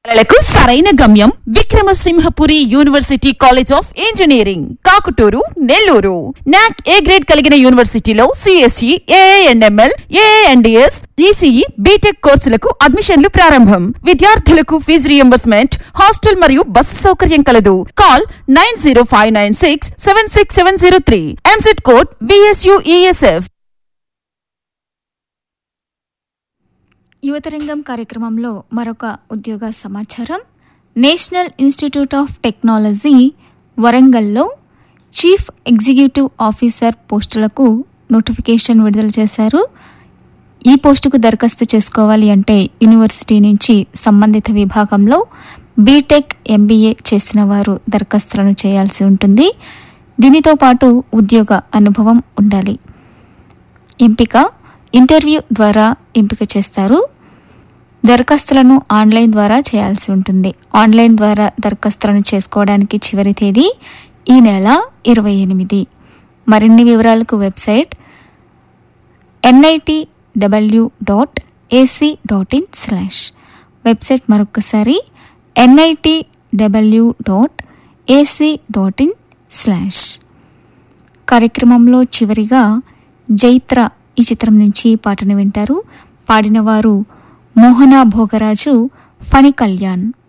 లకు సరైన గమ్యం Vikrama Simhapuri university college of engineering Kakutur Nellore NAAC A grade కలిగిన యూనివర్సిటీలో CSE AIML AIDS ECE BTech కోర్సులకు అడ్మిషన్లు ప్రారంభం విద్యార్థులకు ఫీజు రియంబర్స్మెంట్ హాస్టల్ మరియు బస్సు సౌకర్యం కలదు call nine zero five nine six seven six seven zero three EAMCET code VSUESF యువతరంగం కార్యక్రమంలో మరొక ఉద్యోగ సమాచారం నేషనల్ ఇన్స్టిట్యూట్ ఆఫ్ టెక్నాలజీ వరంగల్లో చీఫ్ ఎగ్జిక్యూటివ్ ఆఫీసర్ పోస్టులకు నోటిఫికేషన్ విడుదల చేశారు ఈ పోస్టుకు దరఖాస్తు చేసుకోవాలి అంటే యూనివర్సిటీ నుంచి సంబంధిత విభాగంలో బీటెక్ ఎంబీఏ చేసిన వారు దరఖాస్తులను చేయాల్సి ఉంటుంది దీనితో పాటు ఉద్యోగ అనుభవం ఉండాలి ఎంపిక ఇంటర్వ్యూ ద్వారా ఎంపిక చేస్తారు దరఖాస్తులను ఆన్లైన్ ద్వారా చేయాల్సి ఉంటుంది ఆన్లైన్ ద్వారా దరఖాస్తులను చేసుకోవడానికి చివరి తేదీ ఈ నెల ఇరవై ఎనిమిది మరిన్ని వివరాలకు website NIT W dot AC dot in slash website మరొకసారి NIT W dot AC dot in slash కార్యక్రమంలో చివరిగా జైత్ర ఈ చిత్రం నుంచి పాటను వింటారు పాడినవారు మోహన భోగరాజు ఫణి కళ్యాణ్